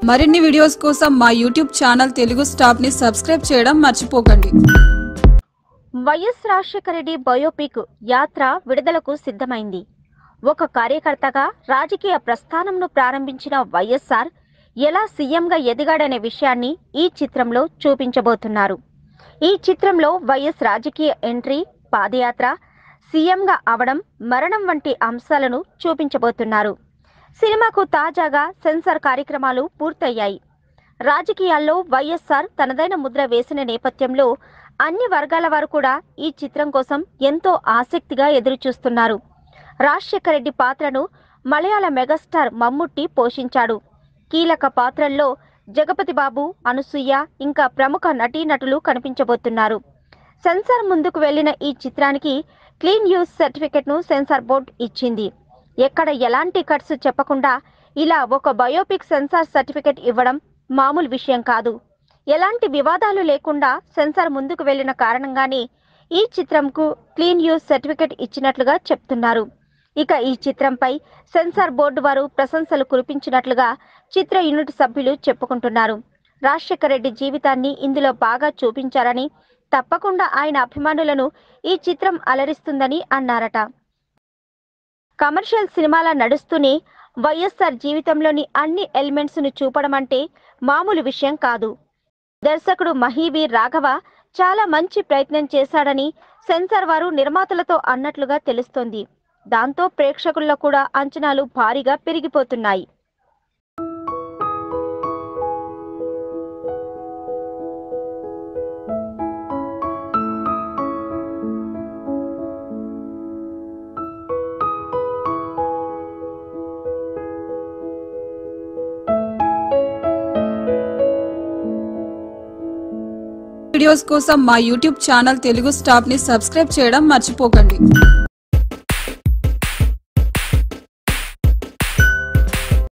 మరిన్ని వీడియోస్ కోసం మా యూట్యూబ్ ఛానల్ తెలుగు స్టాప్ ని సబ్స్క్రైబ్ చేయడం మర్చిపోకండి వైఎస్ రాజశేఖర రెడ్డి బయోపిక్ యాత్ర విడుదలకు సిద్ధమైంది ఒక కార్యకర్తగా రాజకీయ ప్రస్థానంను ప్రారంభించిన వైఎస్ఆర్ ఎలా సీఎంగా ఎదిగాడనే విషయాన్ని ఈ చిత్రంలో చూపించబోతున్నారు ఈ చిత్రంలో వైఎస్ రాజకీయ ఎంట్రీ పాదయాత్ర సీఎంగా అవడం మరణం వంటి అంశాలను చూపించబోతున్నారు సినిమాకు తాజాగా సెన్సార్ కార్యక్రమాలు పూర్తయ్యాయి రాజకీయాల్లో వైఎస్ఆర్ తనదైన ముద్ర వేసిన నేపథ్యంలో అన్ని వర్గాల వారు కూడా ఈ చిత్రం కోసం ఎంతో ఆసక్తిగా ఎదురుచూస్తున్నారు రాజశేఖర రెడ్డి పాత్రను మలయాళ మెగాస్టార్ మమ్ముట్టి పోషించాడు కీలక పాత్రల్లో జగపతి బాబు అనసూయ ఇంకా ప్రముఖ నటీనటులు కనిపించబోతున్నారు సెన్సార్ ముందుకు వెళ్లిన ఈ చిత్రానికి క్లీన్ యూజ్ సర్టిఫికెట్ను సెన్సార్ బోర్డు ఇచ్చింది ఎక్కడ ఎలాంటి కట్స్ చెప్పకుండా ఇలా ఒక బయోపిక్ సెన్సార్ సర్టిఫికెట్ ఇవ్వడం మామూలు విషయం కాదు ఎలాంటి వివాదాలు లేకుండా సెన్సార్ ముందుకు వెళ్లిన కారణంగానే ఈ చిత్రంకు క్లీన్ యూజ్ సర్టిఫికెట్ ఇచ్చినట్లుగా చెప్తున్నారు ఇక ఈ చిత్రంపై సెన్సార్ బోర్డు వారు ప్రశంసలు కురిపించినట్లుగా చిత్ర యూనిట్ సభ్యులు చెప్పుకుంటున్నారు రాజశేఖర రెడ్డి జీవితాన్ని ఇందులో బాగా చూపించారని తప్పకుండా ఆయన అభిమానులను ఈ చిత్రం అలరిస్తుందని అన్నారట కమర్షియల్ సినిమాల నడుస్తూనే వైఎస్ఆర్ జీవితంలోని అన్ని ఎలిమెంట్స్ ను చూపడం అంటే మామూలు విషయం కాదు దర్శకుడు మహీవీర్ రాఘవ చాలా మంచి ప్రయత్నం చేశాడని సెన్సార్ వారు నిర్మాతలతో అన్నట్లుగా తెలుస్తోంది దాంతో ప్రేక్షకుల్లో కూడా అంచనాలు భారీగా పెరిగిపోతున్నాయి వీడియోస్ కోసం మా యూట్యూబ్ ఛానల్ తెలుగు స్టాప్ ని సబ్స్క్రైబ్ చేయడం మర్చిపోకండి